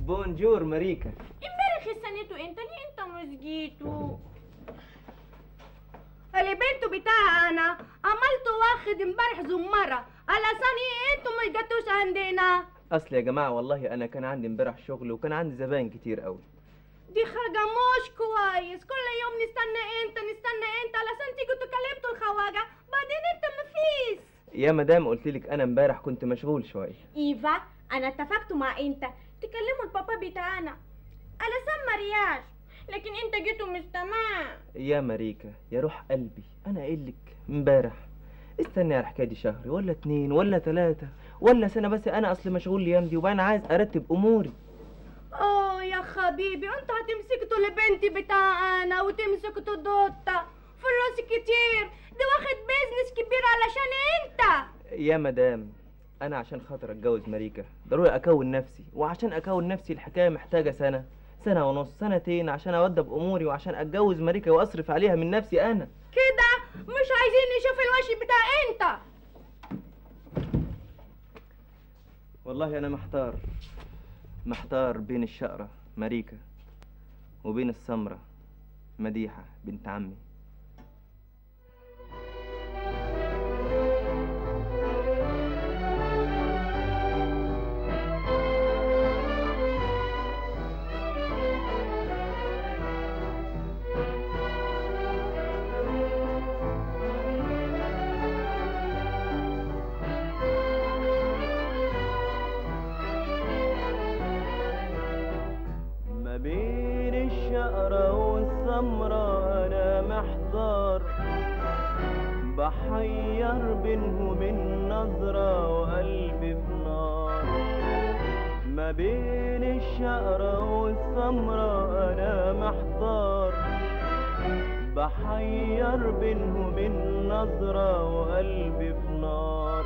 بونجور ماريكا امبارح استنيتوا انت ليه انت مش جيتوا البنت بتاعها انا عملت واخد امبارح زمرة على ثانية انتوا ما جاتوش عندنا اصل يا جماعه والله انا كان عندي امبارح شغل وكان عندي زباين كتير قوي دي حاجة مش كويس كل يوم نستنى انت نستنى انت علشان تيجوا تكلمتوا الخواجة بعدين انت مفيش يا مدام قلت لك انا امبارح كنت مشغول شويه ايفا انا اتفقت مع انت تكلموا البابا بتاعنا علشان مرياش لكن انت جيتوا مش تمام يا ماريكا يا روح قلبي انا قايل لك امبارح استني على الحكايه دي شهر ولا اتنين ولا تلاتة ولا سنه بس انا اصل مشغول الايام دي وبقى عايز ارتب اموري اوه يا حبيبي انتوا هتمسكتوا البنت بتاعنا وتمسكتوا دوتا فلوس كتير دي واخد بيزنس كبير علشان انت يا مدام انا عشان خاطر اتجوز ماريكا ضروري اكون نفسي وعشان اكون نفسي الحكايه محتاجه سنه سنه ونص سنتين عشان اودب اموري وعشان اتجوز ماريكا واصرف عليها من نفسي انا كده مش عايزين نشوف الوش بتاع انت والله انا محتار محتار بين الشقره ماريكا وبين السمره مديحه بنت عمي ما بين الشقرة والسمرة أنا محتار بحير بينهم النظرة وقلبي في نار ما بين الشقرة والسمرة أنا محتار بحير بينهم النظرة وقلبي في نار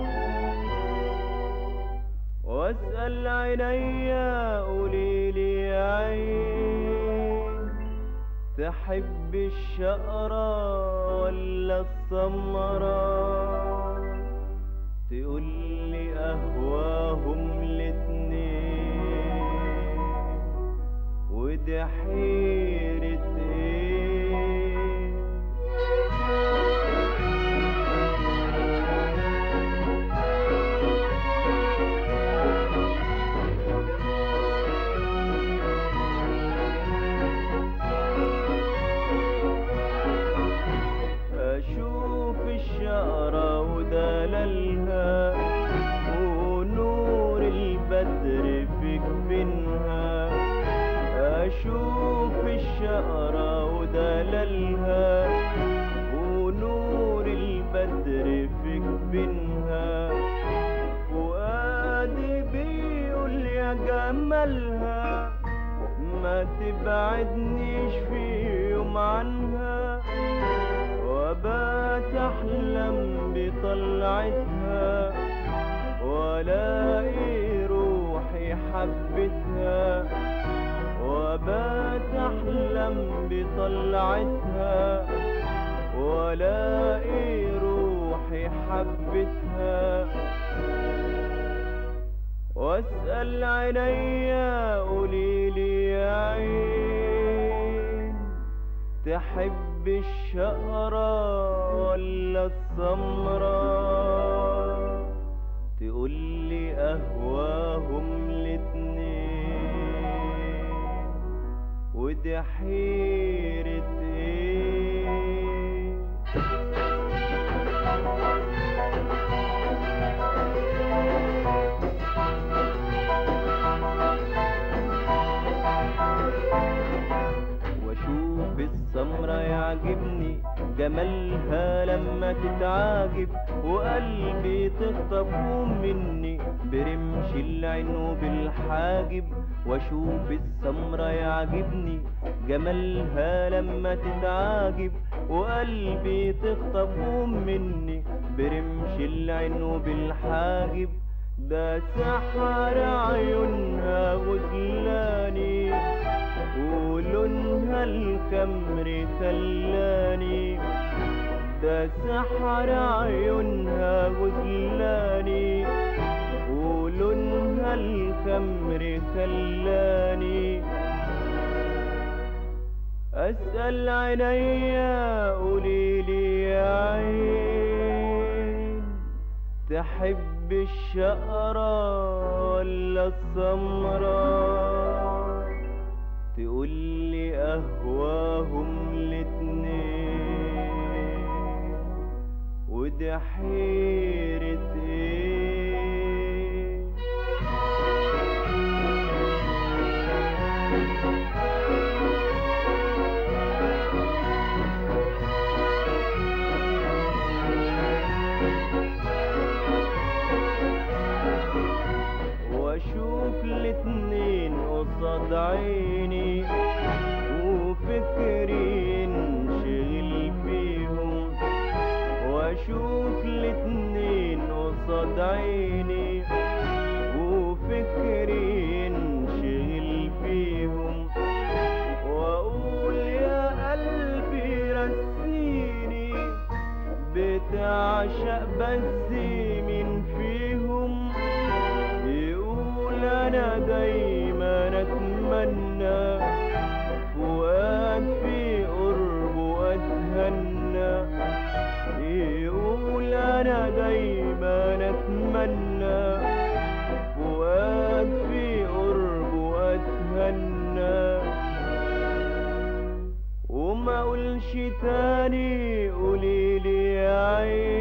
واسأل عينيا قوليلي يا عين تحب الشقرة ولا السمرة تقولي أهواهم الاتنين ودي حيرة ايه أشوف الشقرة ودلالها ونور البدر في جبينها أشوف الشقرة ودلالها ونور البدر في جبينها فؤادي بيقول يا جمالها ما تبعدنيش في يوم عنها وبات احلم بطلعتها والاقي روحي حبتها وبات احلم بطلعتها والاقي روحي حبتها واسأل عينيا قوليلي يا عين تحب الشقرة ولا السمرة تقولي أهواهم الاتنين ودي حيرة ايه واشوف السمرة يعجبني جمالها لما تتعاجب وقلبي تخطفه مني برمش العين وبالحاجب واشوف السمرة يعجبني جمالها لما تتعاجب وقلبي تخطفه مني برمش العين وبالحاجب ده سحر عيونها غزلاني ولونها الكمر خلاني ده سحر عيونها غزلاني ولونها الكمر خلاني أسأل عينيا قوليلي يا عين تحب الشقرة ولا السمرة تقولي أهواهم الاتنين ودي حيرة ايه واشوف الاتنين قصاد عيني وفكري انشغل بيهم واشوف الاتنين قصاد عيني وفكري انشغل بيهم واقول يا قلبي رسيني بتعشق بس مين فيهم يقول انا دايما اتمنى فؤاد في قربه اتهنى يقول انا دايما اتمنى فؤاد في قربه اتهنى وما اقولش تاني قوليلي يا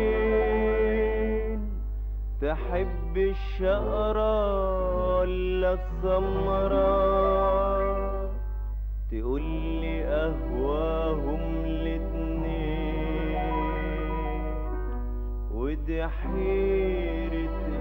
عين تحب الشقرة ولا السمرة تقولي أهواهم الاتنين ودي حيرة